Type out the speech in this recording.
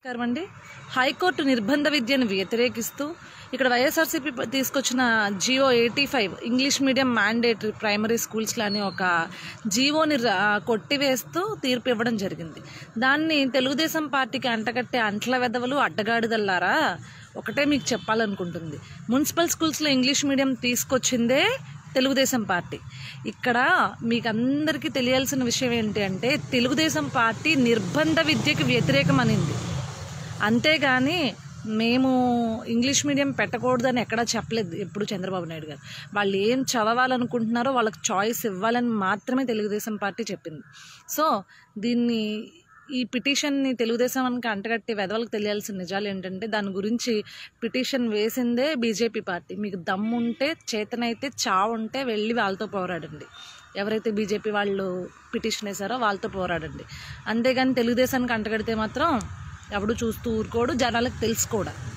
నమస్కారం అండి హైకోర్టు నిర్బంధ విద్యను వ్యతిరేకిస్తూ ఇక్కడ వైఎస్ఆర్సీపీ తీసుకొచ్చిన GO eighty five English medium mandatory primary స్కూల్స్లో అని ఒక జీవోని రా- కొట్టివేస్తూ తీర్పు ఇవ్వడం జరిగింది దాన్ని తెలుగుదేశం పార్టీకి అంటగట్టే అంట్ల వెదవలు అడ్డగాడిదల్లారా ఒకటే మీకు చెప్పాలనుకుంటుంది మున్సిపల్ స్కూల్స్లో ఇంగ్లీష్ మీడియం తీసుకొచ్చిందే తెలుగుదేశం పార్టీ ఇక్కడ మీకు అందరికీ తెలియాల్సిన విషయం ఏంటి అంటే తెలుగుదేశం పార్టీ నిర్బంధ విద్యకి వ్యతిరేకం అనింది అంతేగాని మేము ఇంగ్లీష్ మీడియం పెట్టకూడదని ఎక్కడా చెప్పలేదు ఎప్పుడు చంద్రబాబు నాయుడు గారు వాళ్ళు ఏం చదవాలనుకుంటున్నారో వాళ్ళకి చాయిస్ ఇవ్వాలని మాత్రమే తెలుగుదేశం పార్టీ చెప్పింది సో దీన్ని ఈ పిటిషన్ని తెలుగుదేశానికి అంటగట్టి వెదవలకు తెలియాల్సిన నిజాలు ఏంటంటే దాని గురించి పిటిషన్ వేసిందే బీజేపీ పార్టీ మీకు దమ్ముంటే చేతనైతే చావుంటే వెళ్ళి వాళ్ళతో పోరాడండి ఎవరైతే బీజేపీ వాళ్ళు పిటిషన్ వేశారో వాళ్ళతో పోరాడండి అంతేగాని తెలుగుదేశానికి అంటగడితే మాత్రం ఎవడు చూస్తూ ఊరుకోడు జనాలకు తెలుసు కూడా